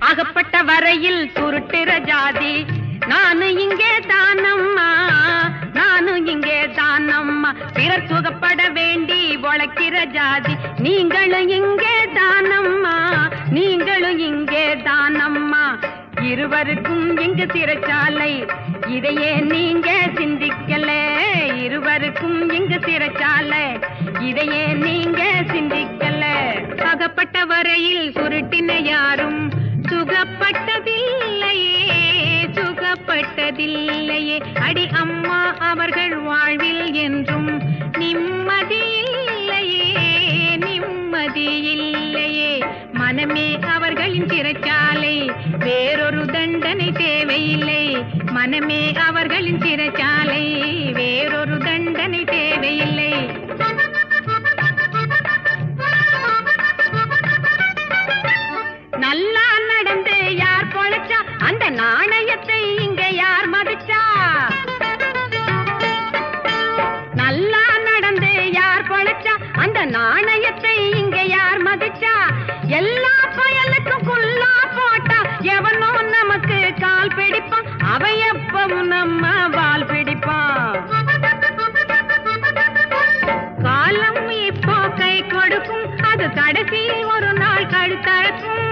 அகப்பட்ட வரையில் சுருட்டுற ஜாதி நானு இங்கே தானம்மா நானு இங்கே தானம்மா பிறர் சுகப்பட வேண்டி உழைக்கிற ஜாதி நீங்களும் இங்கே தானம்மா நீங்களும் இங்கே தானம்மா இருவருக்கும் இங்கு சிறைச்சாலை இதையே நீங்க சிந்திக்கல இருவருக்கும் இங்கு சிறைச்சாலை இதையே நீங்க சிந்திக்கல அகப்பட்ட வரையில் சுருட்டின யாரும் சுகப்பட்டதில்லையே சுகப்பட்டதில்லையே அடி அம்மா அவர்கள் வாழ்வில் என்றும் நிம்மதி இல்லையே நிம்மதி இல்லையே மனமே அவர்களின் சிறைச்சாலை வேறொரு தண்டனை தேவையில்லை மனமே அவர்களின் சிறைச்சாலை வேறொரு தண்டனை தேவையில்லை நல்லா நடந்து யார் பொழைச்சா அந்த நாணயத்தை இங்க யார் மதிச்சா நல்லா நடந்து யார் பொழைச்சா அந்த நாணயத்தை இங்க யார் மதிச்சா எல்லா பயலுக்கும் குல்லா போட்டா எவனோ நமக்கு கால் பிடிப்பான் அவன் எப்பவும் நம்ம வால் பிடிப்பான் காலம் இப்போ கை கொடுக்கும் அது கடைசி ஒரு நாள் கழுத்தழக்கும்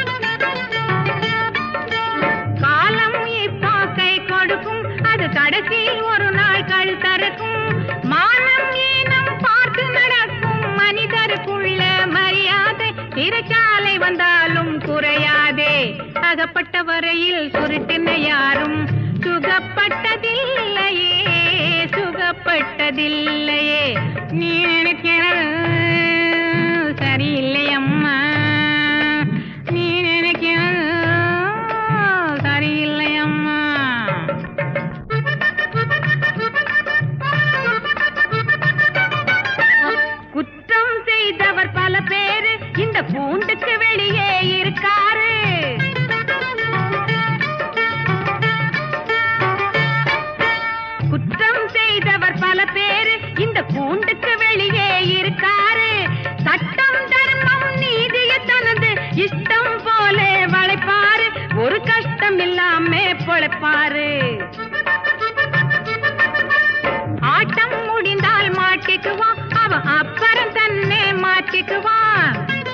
காலம் இப்போ கை கொடுக்கும் அது கடைசி ஒரு நாள் கழுத்தறக்கும் மானம் ஈனம் பார்த்து நடக்கும் மனிதருக்குள்ள மரியாதை சிறைச்சாலை வந்தாலும் குறையாதே அகப்பட்ட வரையில் சுருட்டின யாரும் சுகப்பட்டதில்லையே சுகப்பட்டதில்லையே நீ நினைக்கிறது சரியில்லை அம்மா நீ நினைக்கிறது சரியில்லை அம்மா குற்றம் செய்தவர் பல பேரு இந்த பூண்டுக்கு வெளியே இருக்காரு குற்றம் செய்தவர் பல பேரு இந்த கூண்டுக்கு வெளியே இருக்காரு சட்டம் தர்மம் நீதிய தனது இஷ்டம் போல வளைப்பாரு ஒரு கஷ்டம் இல்லாம பொழைப்பாரு ஆட்டம் முடிந்தால் மாட்டிக்குவான் அவன் அப்புறம் தன்னை மாட்டிக்குவான்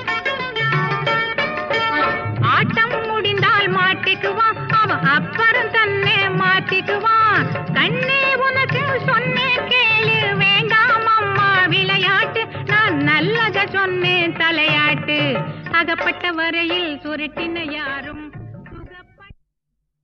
ஆட்டம் முடிந்தால் மாட்டிக்குவான் அவன் அப்புறம் தன்னை மாட்டிக்குவான் கண்ணே உனக்கு சொன்னேன் கேளு வேண்டாம் அம்மா விளையாட்டு நான் நல்லத சொன்னேன் தலையாட்டு அகப்பட்ட வரையில் சுருட்டின யாரும்